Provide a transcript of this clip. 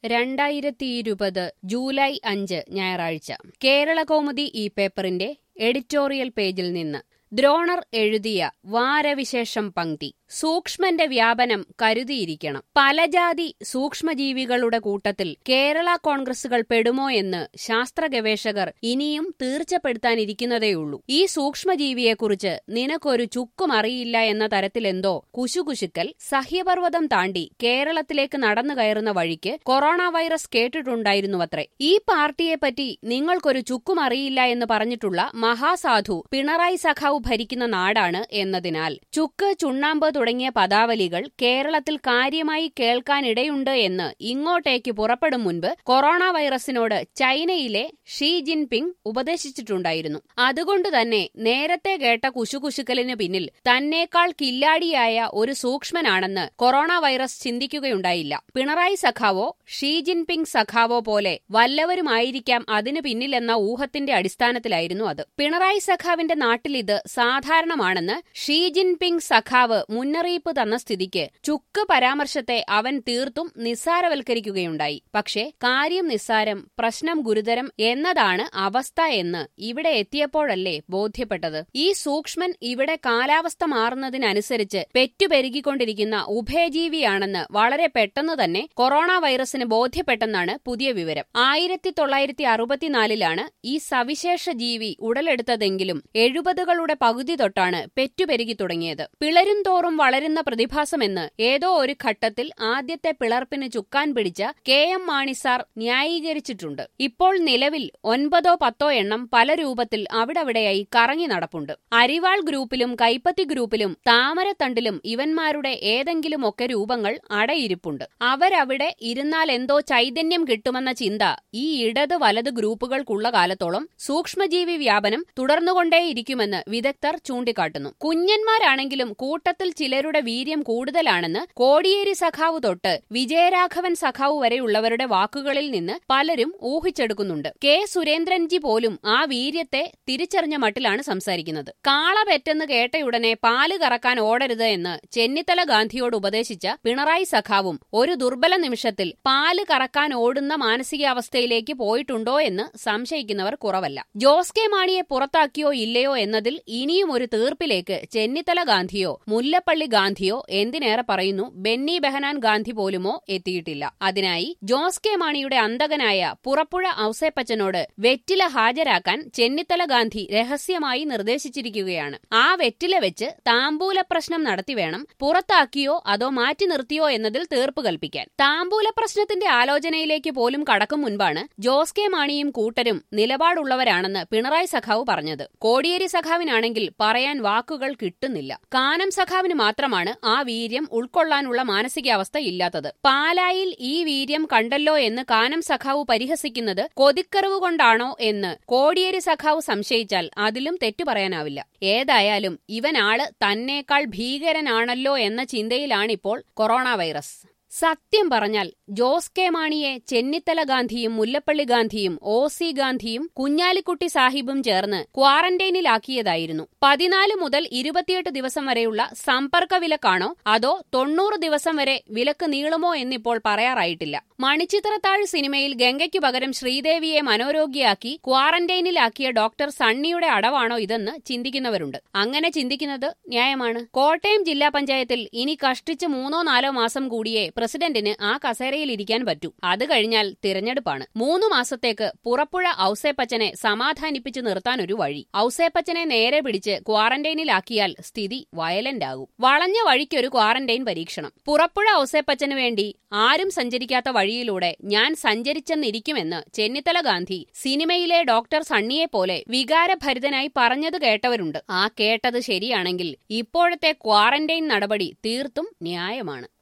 രണ്ടായിരത്തിയിരുപത് ജൂലൈ അഞ്ച് ഞായറാഴ്ച കേരളകൗമുദി ഈ പേപ്പറിന്റെ എഡിറ്റോറിയൽ പേജിൽ നിന്ന് ദ്രോണർ എഴുതിയ വാരവിശേഷം പങ്ക്തി സൂക്ഷ്മന്റെ വ്യാപനം കരുതിയിരിക്കണം പലജാതി സൂക്ഷ്മജീവികളുടെ കൂട്ടത്തിൽ കേരള കോൺഗ്രസുകൾ പെടുമോ എന്ന് ശാസ്ത്ര ഗവേഷകർ ഇനിയും തീർച്ചപ്പെടുത്താനിരിക്കുന്നതേയുള്ളൂ ഈ സൂക്ഷ്മജീവിയെക്കുറിച്ച് നിനക്കൊരു ചുക്കും അറിയില്ല എന്ന തരത്തിലെന്തോ കുശുകുശുക്കൽ സഹ്യപർവ്വതം താണ്ടി കേരളത്തിലേക്ക് നടന്നു കയറുന്ന വഴിക്ക് കൊറോണ വൈറസ് കേട്ടിട്ടുണ്ടായിരുന്നുവത്രേ ഈ പാർട്ടിയെപ്പറ്റി നിങ്ങൾക്കൊരു ചുക്കും അറിയില്ല എന്ന് പറഞ്ഞിട്ടുള്ള മഹാസാധു പിണറായി സഖാവ് ഭരിക്കുന്ന നാടാണ് എന്നതിനാൽ ചുക്ക് ചുണ്ണാമ്പ് തുടങ്ങിയ പദാവലികൾ കേരളത്തിൽ കാര്യമായി കേൾക്കാനിടയുണ്ട് എന്ന് ഇങ്ങോട്ടേക്ക് പുറപ്പെടും മുൻപ് കൊറോണ വൈറസിനോട് ചൈനയിലെ ഷീ ജിൻപിങ് ഉപദേശിച്ചിട്ടുണ്ടായിരുന്നു അതുകൊണ്ട് തന്നെ നേരത്തെ കേട്ട കുശുകുശുക്കലിന് പിന്നിൽ തന്നേക്കാൾ കില്ലാടിയായ ഒരു സൂക്ഷ്മനാണെന്ന് കൊറോണ വൈറസ് ചിന്തിക്കുകയുണ്ടായില്ല പിണറായി സഖാവോ ഷീ ജിൻപിങ് സഖാവോ പോലെ വല്ലവരുമായിരിക്കാം അതിനു പിന്നിലെന്ന ഊഹത്തിന്റെ അടിസ്ഥാനത്തിലായിരുന്നു അത് പിണറായി സഖാവിന്റെ നാട്ടിലിത് സാധാരണമാണെന്ന് ഷീ ജിൻപിങ് സഖാവ് മുന്നറിയിപ്പ് തന്ന സ്ഥിതിക്ക് ചുക്ക് പരാമർശത്തെ അവൻ തീർത്തും നിസ്സാരവൽക്കരിക്കുകയുണ്ടായി പക്ഷേ കാര്യം നിസ്സാരം പ്രശ്നം ഗുരുതരം എന്നതാണ് അവസ്ഥ എന്ന് ഇവിടെ എത്തിയപ്പോഴല്ലേ ബോധ്യപ്പെട്ടത് ഈ സൂക്ഷ്മൻ ഇവിടെ കാലാവസ്ഥ മാറുന്നതിനനുസരിച്ച് പെറ്റുപെരുകിക്കൊണ്ടിരിക്കുന്ന ഉഭയജീവിയാണെന്ന് വളരെ പെട്ടെന്ന് തന്നെ കൊറോണ വൈറസിന് ബോധ്യപ്പെട്ടെന്നാണ് പുതിയ വിവരം ആയിരത്തി തൊള്ളായിരത്തി അറുപത്തിനാലിലാണ് ഈ സവിശേഷ ജീവി ഉടലെടുത്തതെങ്കിലും എഴുപതുകളുടെ പകുതി തൊട്ടാണ് പെറ്റുപെരുകി തുടങ്ങിയത് പിളരും തോറും വളരുന്ന പ്രതിഭാസമെന്ന് ഏതോ ഒരു ഘട്ടത്തിൽ ആദ്യത്തെ പിളർപ്പിന് ചുക്കാൻ പിടിച്ച കെ എം മാണി സാർ ന്യായീകരിച്ചിട്ടുണ്ട് ഇപ്പോൾ നിലവിൽ ഒൻപതോ പത്തോ എണ്ണം പല രൂപത്തിൽ അവിടവിടെയായി കറങ്ങി നടപ്പുണ്ട് അരിവാൾ ഗ്രൂപ്പിലും കൈപ്പത്തി ഗ്രൂപ്പിലും താമരത്തണ്ടിലും ഇവന്മാരുടെ ഏതെങ്കിലുമൊക്കെ രൂപങ്ങൾ അടയിരിപ്പുണ്ട് അവരവിടെ ഇരുന്നാൽ എന്തോ ചൈതന്യം കിട്ടുമെന്ന ചിന്ത ഈ ഇടത് വലത് ഗ്രൂപ്പുകൾക്കുള്ള കാലത്തോളം സൂക്ഷ്മജീവി വ്യാപനം തുടർന്നുകൊണ്ടേയിരിക്കുമെന്ന് വിദഗ്ധർ ചൂണ്ടിക്കാട്ടുന്നു കുഞ്ഞന്മാരാണെങ്കിലും കൂട്ടത്തിൽ ചിലരുടെ വീര്യം കൂടുതലാണെന്ന് കോടിയേരി സഖാവ് തൊട്ട് വിജയരാഘവൻ സഖാവ് വരെയുള്ളവരുടെ വാക്കുകളിൽ നിന്ന് പലരും ഊഹിച്ചെടുക്കുന്നുണ്ട് കെ സുരേന്ദ്രൻജി പോലും ആ വീര്യത്തെ തിരിച്ചറിഞ്ഞ മട്ടിലാണ് സംസാരിക്കുന്നത് കാള പെറ്റെന്ന് കേട്ടയുടനെ പാല് കറക്കാൻ ഓടരുത് എന്ന് ചെന്നിത്തല ഗാന്ധിയോട് ഉപദേശിച്ച പിണറായി സഖാവും ഒരു ദുർബല നിമിഷത്തിൽ പാല് കറക്കാൻ ഓടുന്ന മാനസികാവസ്ഥയിലേക്ക് പോയിട്ടുണ്ടോ എന്ന് സംശയിക്കുന്നവർ കുറവല്ല ജോസ് കെ മാണിയെ പുറത്താക്കിയോ ഇല്ലയോ എന്നതിൽ ഇനിയും ഒരു തീർപ്പിലേക്ക് ചെന്നിത്തല ഗാന്ധിയോ മുല്ലപ്പള്ളി ഗാന്ധിയോ എന്തിനേറെ പറയുന്നു ബെന്നി ബെഹനാൻ ഗാന്ധി പോലുമോ എത്തിയിട്ടില്ല അതിനായി ജോസ് കെ മാണിയുടെ അന്തകനായ പുറപ്പുഴ ഔസേപ്പച്ചനോട് വെറ്റില ഹാജരാക്കാൻ ചെന്നിത്തല ഗാന്ധി രഹസ്യമായി നിർദ്ദേശിച്ചിരിക്കുകയാണ് ആ വെറ്റില വെച്ച് താമ്പൂല പ്രശ്നം നടത്തി വേണം പുറത്താക്കിയോ അതോ മാറ്റി നിർത്തിയോ എന്നതിൽ തീർപ്പ് കൽപ്പിക്കാൻ താമ്പൂല പ്രശ്നത്തിന്റെ ആലോചനയിലേക്ക് പോലും കടക്കും മുൻപാണ് ജോസ് കെ മാണിയും കൂട്ടരും നിലപാടുള്ളവരാണെന്ന് പിണറായി സഖാവ് പറഞ്ഞത് കോടിയേരി സഖാവിനാണെങ്കിൽ പറയാൻ വാക്കുകൾ കിട്ടുന്നില്ല കാനം സഖാവിന് മാത്രമാണ് ആ വീര്യം ഉൾക്കൊള്ളാനുള്ള മാനസികാവസ്ഥ ഇല്ലാത്തത് പാലായിൽ ഈ വീര്യം കണ്ടല്ലോ എന്ന് കാനം സഖാവ് പരിഹസിക്കുന്നത് കൊതിക്കറിവ് കൊണ്ടാണോ എന്ന് കോടിയേരി സഖാവ് സംശയിച്ചാൽ അതിലും തെറ്റു പറയാനാവില്ല ഏതായാലും ഇവനാള് തന്നേക്കാൾ ഭീകരനാണല്ലോ എന്ന ചിന്തയിലാണിപ്പോൾ കൊറോണ വൈറസ് സത്യം പറഞ്ഞാൽ ജോസ് കെ മാണിയെ ചെന്നിത്തല ഗാന്ധിയും മുല്ലപ്പള്ളി ഗാന്ധിയും ഒ സി ഗാന്ധിയും കുഞ്ഞാലിക്കുട്ടി സാഹിബും ചേർന്ന് ക്വാറന്റൈനിലാക്കിയതായിരുന്നു പതിനാല് മുതൽ ഇരുപത്തിയെട്ട് ദിവസം വരെയുള്ള സമ്പർക്ക വിലക്കാണോ അതോ തൊണ്ണൂറ് ദിവസം വരെ വിലക്ക് നീളുമോ എന്നിപ്പോൾ പറയാറായിട്ടില്ല മണിച്ചിത്രത്താഴ് സിനിമയിൽ ഗംഗയ്ക്കു പകരം ശ്രീദേവിയെ മനോരോഗിയാക്കി ക്വാറന്റൈനിലാക്കിയ ഡോക്ടർ സണ്ണിയുടെ അടവാണോ ഇതെന്ന് ചിന്തിക്കുന്നവരുണ്ട് അങ്ങനെ ചിന്തിക്കുന്നത് ന്യായമാണ് കോട്ടയം ജില്ലാ പഞ്ചായത്തിൽ ഇനി കഷ്ടിച്ച് മൂന്നോ നാലോ മാസം കൂടിയേ പ്രസിഡന്റിന് ആ കസേരയിൽ ഇരിക്കാൻ പറ്റൂ അത് കഴിഞ്ഞാൽ തിരഞ്ഞെടുപ്പാണ് മൂന്നു മാസത്തേക്ക് പുറപ്പുഴ ഔസേപ്പച്ചനെ സമാധാനിപ്പിച്ചു നിർത്താനൊരു വഴി ഔസേപ്പച്ചനെ നേരെ പിടിച്ച് ക്വാറന്റൈനിലാക്കിയാൽ സ്ഥിതി വയലന്റ് ആകും വളഞ്ഞ വഴിക്കൊരു ക്വാറന്റൈൻ പരീക്ഷണം പുറപ്പുഴ ഔസേപ്പച്ചന് വേണ്ടി ആരും സഞ്ചരിക്കാത്ത വഴിയിലൂടെ ഞാൻ സഞ്ചരിച്ചെന്നിരിക്കുമെന്ന് ചെന്നിത്തല ഗാന്ധി സിനിമയിലെ ഡോക്ടർ സണ്ണിയെ പോലെ വികാരഭരിതനായി പറഞ്ഞത് കേട്ടവരുണ്ട് ആ കേട്ടത് ശരിയാണെങ്കിൽ ഇപ്പോഴത്തെ ക്വാറന്റൈൻ നടപടി തീർത്തും ന്യായമാണ്